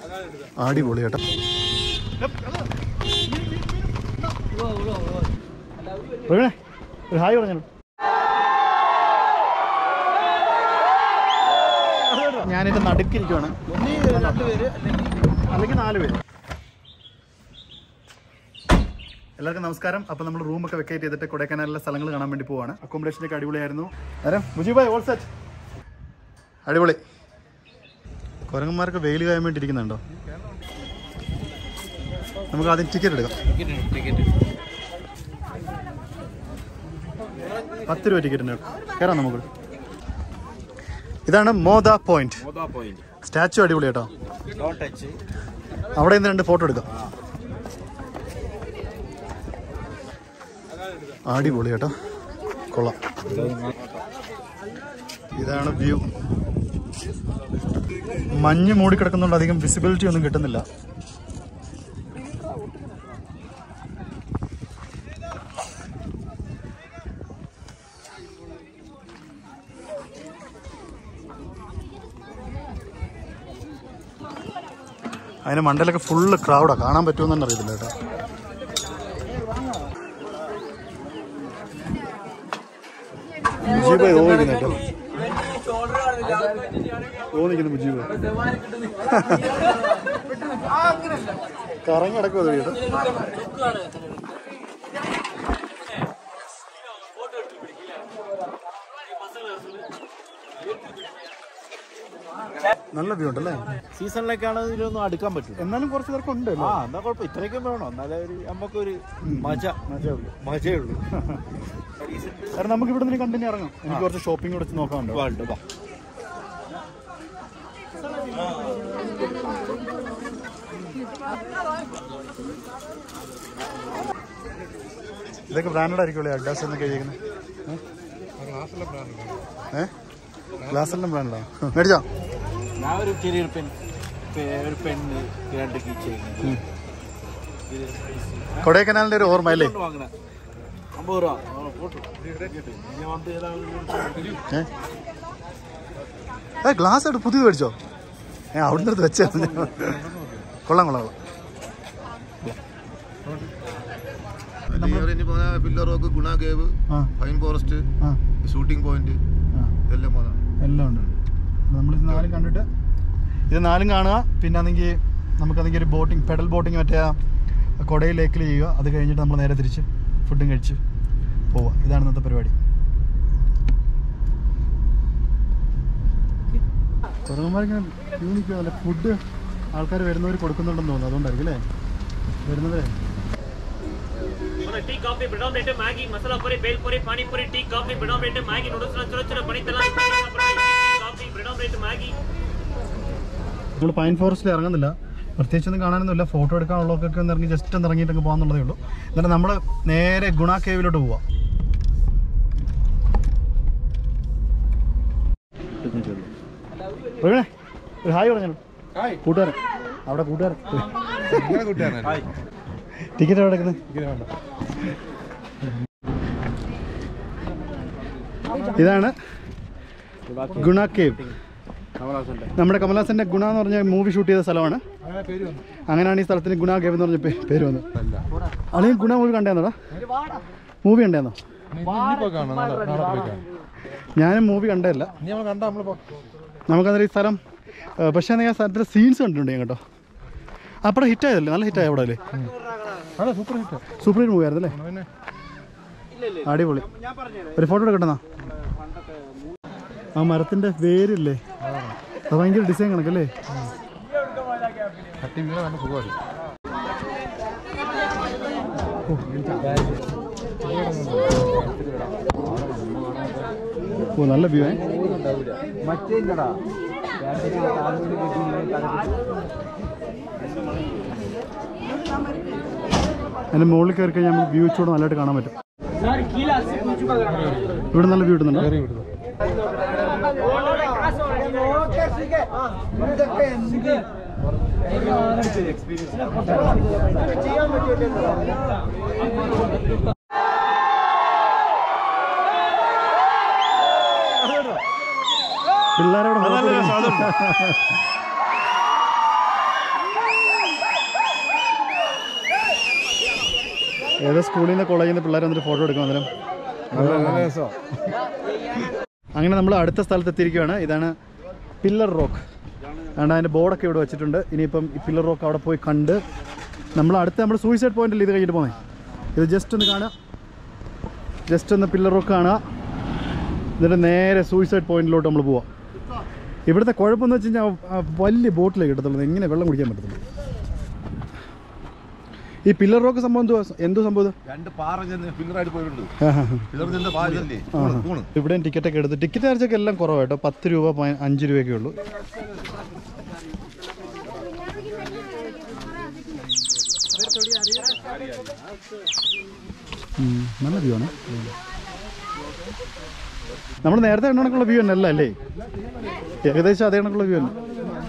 അടിപൊളി കേട്ടോ പ്രവീണേ, ഒരു ഹായ് പറഞ്ഞു ഞാനിത് നടുക്കിരിക്കുവാണ് അല്ലെങ്കിൽ നാല് പേര് എല്ലാവർക്കും നമസ്കാരം അപ്പോൾ നമ്മൾ റൂമൊക്കെ വെക്കേറ്റ് ചെയ്തിട്ട് കൊടൈക്കനാലിലെ സ്ഥലങ്ങൾ കാണാൻ വേണ്ടി പോവാണ് അക്കോമഡേഷനൊക്കെ അടിപൊളിയായിരുന്നു നേരം മുജീബായ് ഓൾ സെറ്റ് അടിപൊളി കുരങ്ങന്മാർക്ക് വെയിൽ കായാൻ വേണ്ടി ഇരിക്കുന്നുണ്ടോ നമുക്ക് ആദ്യം ടിക്കറ്റ് എടുക്കാം പത്ത് രൂപ ടിക്കറ്റിന് കയറാം നമുക്ക് ഇതാണ് മോദ പോയിന്റ് മോദാ പോയിന്റ് സ്റ്റാച്ചു അടിപൊളി കേട്ടോ നോ ടച്ച് അവിടെ നിന്ന് രണ്ട് ഫോട്ടോ എടുക്കാം അടിപൊളി കേട്ടോ കൊള്ളാം ഇതാണ് വ്യൂ മഞ്ഞ് മൂടിക്കിടക്കുന്നുണ്ട് അധികം വിസിബിലിറ്റി ഒന്നും കിട്ടുന്നില്ല അതിന് മണ്ടയിലൊക്കെ ഫുള്ള് ക്രൗഡാ കാണാൻ പറ്റുമെന്ന് തന്നെ അറിയത്തില്ല കേട്ടോ മുജീബ് ഓടിക്കുന്നു കേട്ടോ ഓന്നിക്കുന്നു മുജീബ് കറങ്ങി കിടക്കുമോ അത് കേട്ടോ നല്ല വ്യൂ ഉണ്ടല്ലേ സീസണിലേക്കാണ് ഇതിലൊന്നും അടുക്കാൻ പറ്റില്ല എന്നാലും കുറച്ച് പേർക്ക് ഉണ്ട് ആ എന്നാ കുഴപ്പം ഇത്രയൊക്കെ വേണം എന്നാലേ ഒരു നമുക്കൊരു മജ മജയേ ഉള്ളൂ കാരണം നമുക്ക് ഇവിടെ നിന്ന് കണ്ടിന്യൂ ഇറങ്ങാം എനിക്ക് കുറച്ച് ഷോപ്പിംഗ് കൂടെ നോക്കാനുണ്ട് വേൾഡ് വാ ഇതൊക്കെ ബ്രാൻഡഡ് ആയിരിക്കുമല്ലേ അഡ്ഡാസ് എന്നൊക്കെ എഴുതിയിരിക്കുന്നത് ഏ ഗ്ലാസെല്ലാം ബ്രാൻഡാ മേടിച്ചോ ഞാൻ ഒരു ചെറിയൊരു പെൻ പെ- ഒരു പെണ്ണ് രണ്ട് കീ ചെയ്യുന്നത് കൊടൈക്കനാലിന്റെ ഒരു ഓർമ്മ അല്ലേ വാങ്ങണ അമ്പത് രൂപ ആ, പോട്ടു ഞാൻ വന്ന് ഏതാ ഏ? ഏ ഗ്ലാസ് ആയിട്ട് പുതിയത് മേടിച്ചോ ഏ അവിടുന്ന് എടുത്ത് വെച്ചാ കൊള്ളാം കൊള്ളാം കൊള്ളാം ഇനി പോന്ന പില്ലർ റോക്ക് ഗുണ കേവ് ആ ഫൈൻ ഫോറസ്റ്റ് ആ ഷൂട്ടിംഗ് പോയിന്റ് ആ ഇതെല്ലാം പോകുന്നതാണ് എല്ലാം ഉണ്ട് നമ്മളിത് നാലും കണ്ടിട്ട് ഇത് നാലും കാണുക പിന്നെ ആണെങ്കിൽ നമുക്കാണെങ്കിൽ ഒരു ബോട്ടിംഗ് പെഡൽ ബോട്ടിംഗ് മറ്റേ ആ കൊടയിൽ ലേക്കിൽ ചെയ്യുക അത് കഴിഞ്ഞിട്ട് നമ്മൾ നേരെ തിരിച്ച് ഫുഡും കഴിച്ച് പോവുക ഇതാണ് ഇന്നത്തെ പരിപാടി കുറവന്മാരിങ്ങനെ യൂണിക്ക് ഫുഡ് ആൾക്കാർ വരുന്നവർ കൊടുക്കുന്നുണ്ടെന്ന് തോന്നുന്നു അതുകൊണ്ടായിരിക്കും അല്ലേ വരുന്നവരെ ಟೀ ಕಾಫಿ ಬಿಡೋ rate Maggi masala puri bhel puri panipuri tea coffee ಬಿಡೋ ರೇಟ್ ಮ್ಯಾಗಿ ನೂಡಲ್ಸ್ ಚಲೋ ಚಲೋ ಬಣಿತಲ್ಲ ಕಾಫಿ ಬಿಡೋ ರೇಟ್ ಮ್ಯಾಗಿ നമ്മൾ പൈൻ ഫോറസ്റ്റിൽ ഇറങ്ങുന്നില്ല പ്രത്യേകിച്ചൊന്നും കാണാനൊന്നുമില്ല ഫോട്ടോ എടുക്കാനുള്ളതൊക്കെ ഒന്ന് ഇറങ്ങി ജസ്റ്റ് ഒന്ന് ഇറങ്ങിയിട്ടൊക്കെ പോകാന്നുള്ളതേ ഉള്ളൂ എന്നിട്ട് നമ്മൾ നേരെ ഗുണ കേവിലോട്ട് പോവാം പ്രവീണേ, ഒരു ഹായ് പറഞ്ഞു കൂട്ടുകാരൻ അവിടെ കൂട്ടുകാരൻ ടിക്കറ്റ് എവിടെ എടുക്കുന്നത് ഇതാണ് ഗുണ കേവ് നമ്മുടെ കമലഹാസന്റെ ഗുണ എന്ന് പറഞ്ഞ മൂവി ഷൂട്ട് ചെയ്ത സ്ഥലമാണ് അങ്ങനെയാണ് ഈ സ്ഥലത്തിന് ഗുണ കേവ് എന്ന് പറഞ്ഞ പേ- പേര് വന്നത് അല്ലെങ്കിൽ ഗുണ മൂവി കണ്ടേന്നോടാ മൂവി കണ്ടേന്നോ ഞാനും മൂവി കണ്ടതല്ല നമുക്കന്നേരം ഈ സ്ഥലം ഏ, പക്ഷേ ആ സ്ഥലത്തിലെ സീൻസ് കണ്ടിട്ടുണ്ട് ഞാൻ കേട്ടോ അപ്പടെ ഹിറ്റ് ആയതല്ലേ നല്ല ഹിറ്റ് ആയ അവിടെ അല്ലേ super hit super hit movie ആയിരുന്നല്ലേ അടിപൊളി ഒരു ഫോട്ടോ എടുക്കട്ടെന്നാ ആ മരത്തിന്റെ വേരില്ലേ അത് ഭയങ്കര ഡിസൈൻ കണക്കല്ലേ ഓ നല്ല വ്യൂ ഏ അതിന്റെ മുകളിൽ കയറി കഴിഞ്ഞാൽ നമുക്ക് വ്യൂ ഇച്ചൂടെ നല്ലതായിട്ട് കാണാൻ പറ്റും ഇവിടെ നല്ല വ്യൂ കിട്ടുന്നുണ്ടോ പിള്ളേരോട് ഏതോ സ്കൂളിൽ നിന്ന് കോളേജിൽ നിന്ന് പിള്ളേർ വന്നിട്ട് ഫോട്ടോ എടുക്കും അന്നേരം അങ്ങനെ നമ്മൾ അടുത്ത സ്ഥലത്ത് എത്തിയിരിക്കുകയാണ് ഇതാണ് പില്ലർ റോക്ക് അതുകൊണ്ട് അതിൻ്റെ ബോർഡൊക്കെ ഇവിടെ വെച്ചിട്ടുണ്ട് ഇനിയിപ്പം ഈ പില്ലർ റോക്ക് അവിടെ പോയി കണ്ട് നമ്മൾ അടുത്ത നമ്മൾ സൂയിസൈഡ് പോയിന്റിൽ ഇത് കഴിഞ്ഞിട്ട് പോകുന്നത് ഇത് ജസ്റ്റ് ഒന്ന് കാണുക ജസ്റ്റ് ഒന്ന് പില്ലർ റോക്ക് കാണുക എന്നിട്ട് നേരെ സൂയിസൈഡ് പോയിന്റിലോട്ട് നമ്മൾ പോവാം ഇവിടുത്തെ കുഴപ്പമെന്ന് വെച്ച് കഴിഞ്ഞാൽ ആ വലിയ ബോട്ടിലേക്ക് കിട്ടത്തുള്ളൂ എങ്ങനെ വെള്ളം കുടിക്കാൻ പറ്റത്തുള്ളൂ ഈ പില്ലർ റോക്ക് സംഭവം എന്തുവാ എന്തോ സംഭവം ഇത് രണ്ട് പാറ ചെന്ന് പില്ലറായിട്ട് പോയിട്ടുണ്ട് ആ, ആ, ആ. പില്ലർ ചെന്ന് പാറല്ലേ തൂണ് ഇവിടെയും ടിക്കറ്റൊക്കെ എടുത്ത് ടിക്കറ്റ് ചാർജൊക്കെ എല്ലാം കുറവാണ് കേട്ടോ പത്ത് രൂപ പ- അഞ്ച് രൂപയൊക്കെ ഉള്ളൂ ഉം, നല്ല വ്യൂ ആണ് നമ്മൾ നേരത്തെ കണ്ട കണക്കുള്ള വ്യൂ തന്നെ അല്ല അല്ലേ ഏകദേശം അതേ കണക്കുള്ള വ്യൂ തന്നെ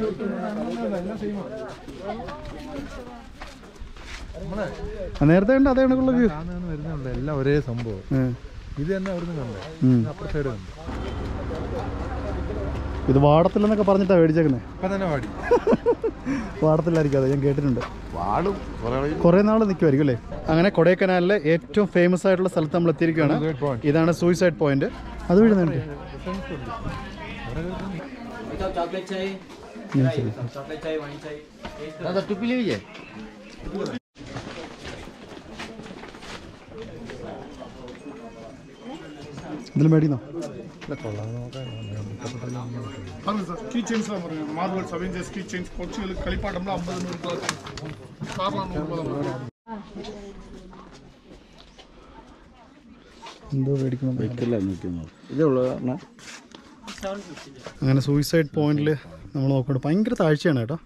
ആ, നേരത്തെ കണ്ട അതേ കണക്കുള്ള വ്യൂ വരുന്നുണ്ട് എല്ലാം ഒരേ സംഭവം ഇത് തന്നെ അവിടുന്ന് കണ്ടേ അപ്പുറ സൈഡ് കണ്ടു ഇത് വാടത്തില്ലെന്നൊക്കെ പറഞ്ഞിട്ടാണ് മേടിച്ചേക്കുന്നത് ഇപ്പൊ തന്നെ പാടി വാടത്തില്ലായിരിക്കും അതെ ഞാൻ കേട്ടിട്ടുണ്ട് വാടും കുറെ കുറേ നാൾ നിൽക്കുമായിരിക്കും അല്ലേ അങ്ങനെ കൊടൈക്കനാലിലെ ഏറ്റവും ഫേമസ് ആയിട്ടുള്ള സ്ഥലത്ത് നമ്മൾ എത്തിയിരിക്കുകയാണ് point. ഇതാണ് സൂയിസൈഡ് പോയിന്റ് അത് വഴി നേരിട്ട് चॉकलेट चाहिए चॉकलेट चाहिए वाइन चाहिए दादा टुपी लीजिए ഇതിൽ മേടിക്കുന്നോ பாருங்க சார் கீ செயின்ஸ்லாம் பாருங்க மார்வல்ஸ் அவெஞ்சர்ஸ் கீ செயின்ஸ் கொச்சிகளுக்கு களிப்பாட்டம்லாம் ஐம்பது நூறு ரூபாய் கார்லாம் நூறு ரூபாய் தான் എന്തോ മേടിക്കണം ഇതേ ഉള്ളൂ കാരണം അങ്ങനെ സൂയിസൈഡ് പോയിന്റിൽ നമ്മൾ നോക്കുന്നുണ്ട് ഭയങ്കര താഴ്ചയാണ് കേട്ടോ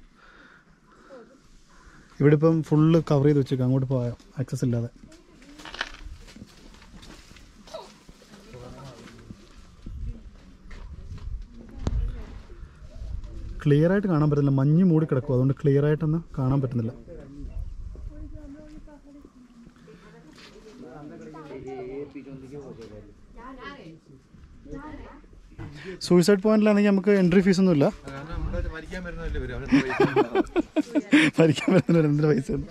ഇവിടെ ഇപ്പം ഫുള്ള് കവർ ചെയ്ത് വെച്ചേക്കാം അങ്ങോട്ട് പോകാം ആക്സസ് ഇല്ലാതെ ക്ലിയർ ആയിട്ട് കാണാൻ പറ്റുന്നില്ല മഞ്ഞ് മൂടി കിടക്കും അതുകൊണ്ട് ക്ലിയർ ആയിട്ടൊന്നും കാണാൻ പറ്റുന്നില്ല സൂയിസൈഡ് പോയിന്റിലാണെങ്കിൽ നമുക്ക് എൻട്രി ഫീസ് ഒന്നുമില്ല കാരണം നമ്മുടെ മരിക്കാൻ വരുന്നതല്ലേ വരും അവരുടെ ഭരിക്കാൻ പറ്റുന്ന എന്തിനു പൈസ ഒന്നും.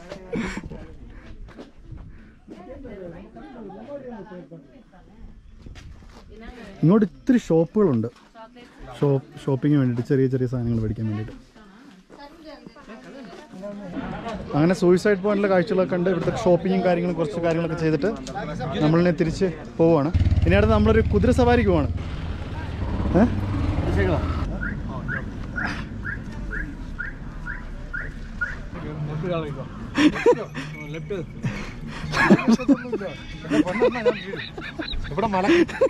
ഇങ്ങോട്ട് ഇത്തിരി ഷോപ്പുകളുണ്ട് ഷോപ്പ് ഷോപ്പിങ്ങിന് വേണ്ടിയിട്ട് ചെറിയ ചെറിയ സാധനങ്ങൾ മേടിക്കാൻ വേണ്ടിയിട്ട് അങ്ങനെ സൂയിസൈഡ് പോയിന്റിലെ കാഴ്ചകളൊക്കെ കണ്ട് ഇവിടുത്തെ ഷോപ്പിങ്ങും കാര്യങ്ങളും കുറച്ച് കാര്യങ്ങളൊക്കെ ചെയ്തിട്ട് നമ്മളിനെ തിരിച്ച് പോവുകയാണ് ഇനി അടുത്ത് നമ്മളൊരു കുതിര സവാരിക്ക് പോവാണ് ഏഹ് ഇവിടെ മല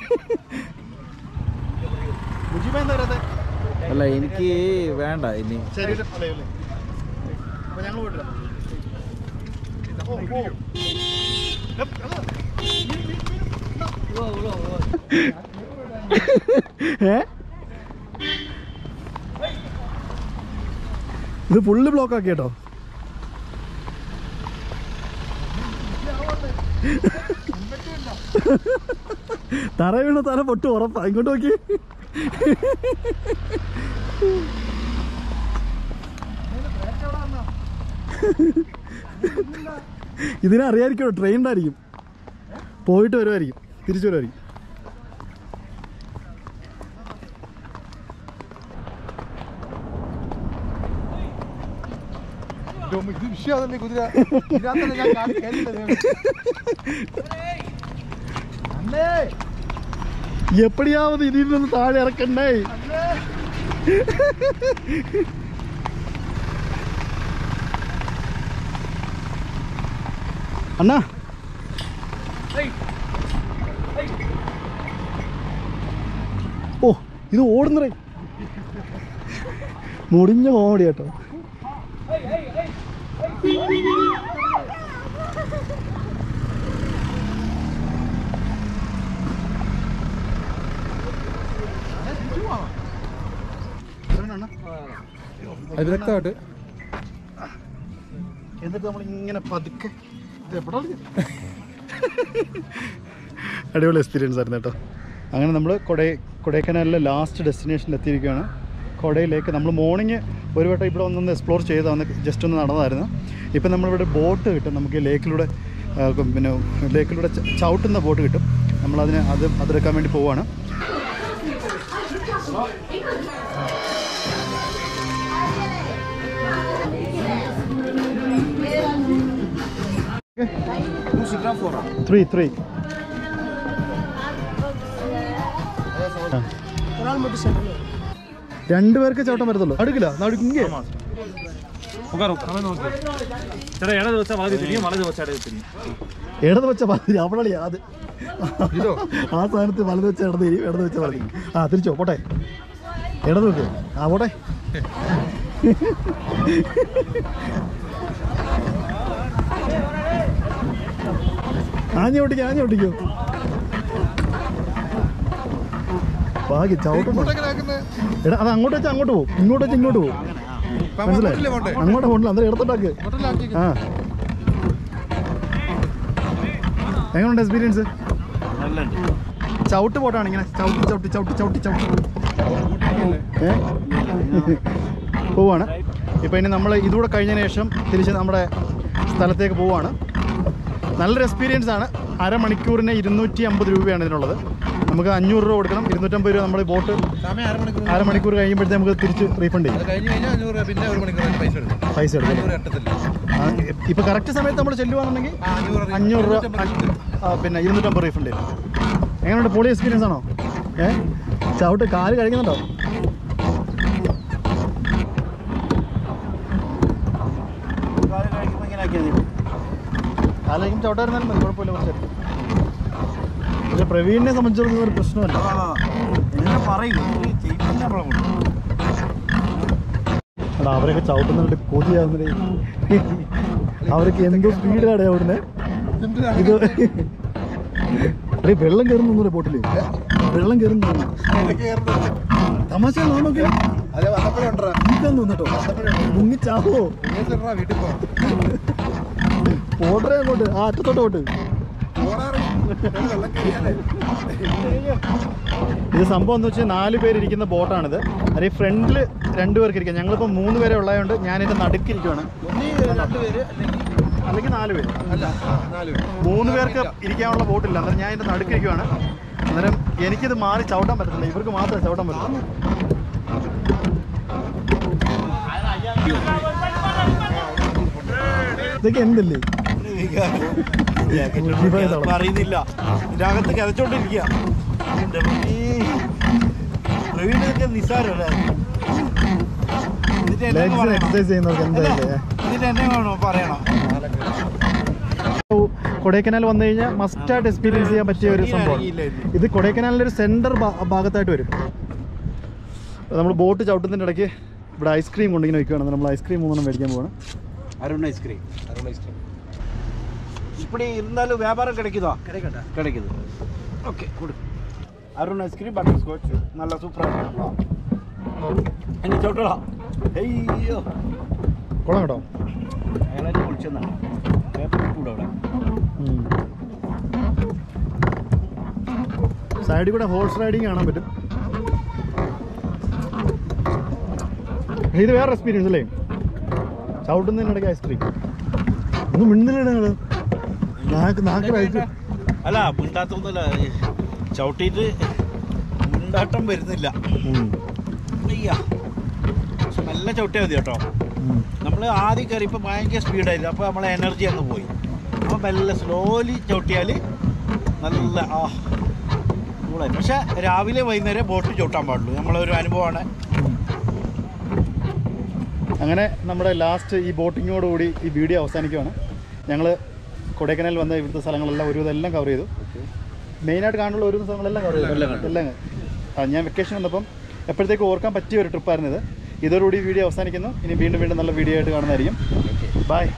മുജീബ എന്താ പറയുന്നത് അല്ല എനിക്ക് വേണ്ട ഇനി ശരീരം അലയല്ലേ അപ്പൊ ഞങ്ങൾ പോയിട്ടില്ല ഏ ഇത് ഫുള്ള് ബ്ലോക്ക് ആക്കി കേട്ടോ തറ വീണ തല പൊട്ടു ഉറപ്പാ ഇങ്ങോട്ട് നോക്കി ഇതിനറിയായിരിക്കും ട്രെയിനിലായിരിക്കും പോയിട്ട് വരുമായിരിക്കും തിരിച്ചു വരുമായിരിക്കും ഇത് വിഷയമല്ലേ കുതിര ഇതിനകത്തല്ലേ ഞാൻ കാ- കേറിയിട്ടത്. എപ്പടിയാവത് ഇതിൽ നിന്ന് താഴെ ഇറക്കണ്ടേ അണ്ണാ ഓ ഇത് ഓടുന്നറേ മുടിഞ്ഞ കോമഡി കേട്ടോ അത് വ്യക്തമായിട്ട് എന്നിട്ട് നമ്മൾ ഇങ്ങനെ പതുക്കെ ഇത് എവിടാ ഇത്? അടിപൊളി എക്സ്പീരിയൻസ് ആയിരുന്നു കേട്ടോ അങ്ങനെ നമ്മൾ കൊടൈ കൊടൈക്കനാലിലെ ലാസ്റ്റ് ഡെസ്റ്റിനേഷനിൽ എത്തിയിരിക്കുകയാണ് കൊടയിലേക്ക് നമ്മൾ മോർണിംഗ് ഒരു വട്ടം ഇവിടെ ഒന്നൊന്ന് എക്സ്പ്ലോർ ചെയ്ത് വന്ന് ജസ്റ്റ് ഒന്ന് നടന്നതായിരുന്നു ഇപ്പം നമ്മളിവിടെ ബോട്ട് കിട്ടും നമുക്ക് ഈ ലേക്കിലൂടെ ആ, പിന്നെ ലേക്കിലൂടെ ച- ചവിട്ടുന്ന ബോട്ട് കിട്ടും നമ്മളതിന് അത് അതെടുക്കാൻ വേണ്ടി പോവുകയാണ് ത്രീ ത്രീ രണ്ടുപേർക്ക് ചവിട്ടാൻ പറ്റത്തുള്ളൂ അടുക്കില്ല നടുക്കിങ്ങേ ചേട്ടാ ഇടത് വെച്ചാൽ വലത് തിരിയും വലത് വെച്ചാൽ ഇടത് തിരിയും ഇടത് വെച്ച പകുതി അവളെ അത് ആ സ്ഥാനത്ത് വലത് വെച്ച ഇടത് തിരി ഇടത് വെച്ച വലത് ആ തിരിച്ചോ പോട്ടെ ഇടത് വെക്ക് ആ പോട്ടെ ആഞ്ഞ ഓട്ടിക്കോ ആഞ്ഞ ഓട്ടിക്കോ ഭാഗ്യം ചവിട്ടുന്നു എടാ അത് അങ്ങോട്ട് വെച്ചാൽ അങ്ങോട്ട് പോകും ഇങ്ങോട്ട് വെച്ചാൽ ഇങ്ങോട്ട് പോകും മനസ്സിലായി അങ്ങോട്ട് പോകണില്ല അന്നേരം ഇടത്തോട്ടാക്ക് ആ എങ്ങനെയുണ്ട് എക്സ്പീരിയൻസ് ചവിട്ട് പോട്ടാണ് ഇങ്ങനെ ചവിട്ടി ചവിട്ടി ചവിട്ടി ചവിട്ടി ചവിട്ടി ഏ പോവാണ് ഇപ്പം ഇനി നമ്മൾ ഇതുകൂടെ കഴിഞ്ഞതിന് ശേഷം തിരിച്ച് നമ്മുടെ സ്ഥലത്തേക്ക് പോവാണ് നല്ലൊരു എക്സ്പീരിയൻസ് ആണ് അരമണിക്കൂറിന് ഇരുന്നൂറ്റി അമ്പത് രൂപയാണ് ഇതിനുള്ളത് നമുക്ക് അഞ്ഞൂറ് രൂപ കൊടുക്കണം ഇരുന്നൂറ്റമ്പത് രൂപ നമ്മുടെ ബോട്ട് സമയം അരമണിക്കൂർ അരമണിക്കൂർ കഴിയുമ്പോഴത്തേക്ക് നമുക്ക് തിരിച്ച് റീഫണ്ട് ചെയ്യും അത് കഴിഞ്ഞ് കഴിഞ്ഞാൽ അഞ്ഞൂറ് രൂപ പിന്നെ ഒരു മണിക്കൂർ പൈസ എടുക്കും പൈസ എടുക്കും അഞ്ഞൂറ് എട്ടത്തില്ല ആ, ഇപ്പൊ കറക്റ്റ് സമയത്ത് നമ്മൾ ചെല്ലുവാണെന്നുണ്ടെങ്കിൽ ആ, അഞ്ഞൂറ് റീ- അഞ്ഞൂറ് രൂപ ഇരുന്നൂറ്റമ്പത് ആ, പിന്നെ ഇരുന്നൂറ്റമ്പത് റീഫണ്ട് ചെയ്യും എങ്ങനെയുണ്ട് പൊളി എക്സ്പീരിയൻസ് ആണോ ഏ ചവിട്ട് കാല് കഴിക്കുന്നുണ്ടോ കാല് കഴിക്കുമ്പോൾ ചവിട്ടായിരുന്നാലും മതി കുഴപ്പമില്ല കുറച്ച് പക്ഷെ പ്രവീണിനെ സംബന്ധിച്ചിടത്തോളം ഒരു പ്രശ്നമല്ല എന്നെ പറയും ചെയ്യിപ്പിക്കാൻ നമ്മളെ കൊണ്ട് എടാ അവരൊക്കെ ചവിട്ടുന്നുണ്ട് കൊതിയാവുന്നേ അവർക്ക് എന്തോ സ്പീഡിലാണ് അവിടുന്ന് ഇത് എടീ, വെള്ളം കയറുന്നു ബോട്ടില് വെള്ളം കയറുന്നു തമാശ നോക്കി അതെ വന്നപ്പോഴുണ്ടോ തോന്നട്ടോ മുങ്ങിച്ചാവോ വീട്ടിൽ പോകാം പോട്ടറേ അങ്ങോട്ട് ആ അറ്റത്തോട്ട് പോട്ട് ഇത് സംഭവം എന്ന് വെച്ചാൽ നാല് പേര് ഇരിക്കുന്ന ബോട്ടാണിത് അത് ഈ ഫ്രണ്ടിൽ രണ്ട് പേർക്ക് ഇരിക്കാം ഞങ്ങളിപ്പോൾ മൂന്ന് പേരെ ഉള്ളതുകൊണ്ട് ഞാൻ ഇതിൻ്റെ നടുക്കിരിക്കുവാണ് അല്ലെങ്കിൽ നാല് പേര് അല്ല ആ, നാല് പേര് മൂന്ന് പേർക്ക് ഇരിക്കാനുള്ള ബോട്ടില്ല അന്നേരം ഞാൻ ഇതിൻ്റെ നടുക്കിരിക്കുവാണ് അന്നേരം എനിക്കിത് മാറി ചവിട്ടാൻ പറ്റത്തില്ല ഇവർക്ക് മാത്രമേ ചവിട്ടാൻ പറ്റുള്ളൂ ഇതൊക്കെ എന്തല്ലേ അറിയുന്നില്ല ഇതിനകത്ത് കരച്ചോണ്ടിരിക്കുക പ്രവീണൊക്കെ നിസ്സാരല്ലേ ഇതിന്റെ എന്നെ ലെഗ്സ് പറയണം എക്സസൈസ് ചെയ്യുന്നവർക്ക് എന്തായാലേ ഇതിന്റെ എന്നെ വേണോ പറയണം കൊടൈക്കനാൽ വന്നു കഴിഞ്ഞാൽ മസ്റ്റായിട്ട് എക്സ്പീരിയൻസ് ചെയ്യാൻ പറ്റിയ ഒരു സംഭവമാണ് ഇത് കൊടൈക്കനാലിൻ്റെ ഒരു സെൻറ്റർ ഭാഗത്തായിട്ട് വരും നമ്മൾ ബോട്ട് ചവിട്ടുന്നതിൻ്റെ ഇടയ്ക്ക് ഇവിടെ ഐസ്ക്രീം കൊണ്ടിങ്ങനെ വെക്കുകയാണ് നമ്മൾ ഐസ്ക്രീം മൂന്നെണ്ണം മേടിക്കാൻ പോവാണ് அருண் ஐஸ்கிரீம் அருண் ஐஸ்கிரீம் இப்படி இருந்தாலும் வியாபாரம் கிடைக்குதா கிடைக்கட்டா கிடைக்குது ஓகே கொடு அருண் ஐஸ்கிரீம் பட்டர் ஸ்காட்ச் நல்லா சூப்பராக இருக்கும் എന്നെ ചോട്ടടാ അയ്യോ കൊള്ളാം കേട്ടോ അയാളെ കുളിച്ചെന്നാണ് പേപ്പർ കൂടെ അവിടെ സൈഡിൽ കൂടെ ഹോഴ്സ് റൈഡിങ് കാണാൻ പറ്റും ഇത് വേറെ എക്സ്പീരിയൻസ് അല്ലേ ചവിട്ടുന്നതിനിടയ്ക്ക് ഐസ്ക്രീം ഒന്നും മിണ്ടുന്നില്ല നിങ്ങൾ നാക്ക് നാക്ക് കഴിച്ചു അല്ല മുണ്ടാത്തൊന്നുമല്ല ചവിട്ടിയിട്ട് മുണ്ടാട്ടം വരുന്നില്ല അയ്യ നല്ല ചവിട്ടിയാൽ മതി കേട്ടോ നമ്മൾ ആദ്യം കയറിയപ്പോൾ ഭയങ്കര സ്പീഡായിരുന്നു അപ്പോൾ നമ്മളെ എനർജി അങ്ങ് പോയി അപ്പോൾ മെല്ലെ സ്ലോലി ചവിട്ടിയാൽ നല്ല ആ കൂളായി പക്ഷേ രാവിലെ വൈകുന്നേരം ബോട്ട് ചവിട്ടാൻ പാടുള്ളൂ നമ്മളൊരു അനുഭവമാണ് അങ്ങനെ നമ്മുടെ ലാസ്റ്റ് ഈ ബോട്ടിങ്ങോടുകൂടി ഈ വീഡിയോ അവസാനിക്കുകയാണ് ഞങ്ങൾ കൊടൈക്കനാൽ വന്ന ഇവിടുത്തെ സ്ഥലങ്ങളെല്ലാം ഒരു ഇതെല്ലാം കവർ ചെയ്തു മെയിനായിട്ട് കാണാനുള്ള ഒരു സ്ഥലങ്ങളെല്ലാം കവർ ചെയ്തു എല്ലാം ആ ഞാൻ വെക്കേഷൻ വന്നപ്പം എപ്പോഴത്തേക്കും ഓർക്കാൻ പറ്റിയ ഒരു ട്രിപ്പായിരുന്നു ഇത് ഇതോടുകൂടി വീഡിയോ അവസാനിക്കുന്നു ഇനി വീണ്ടും വീണ്ടും നല്ല വീഡിയോ ആയിട്ട് കാണുന്നതായിരിക്കും ബൈ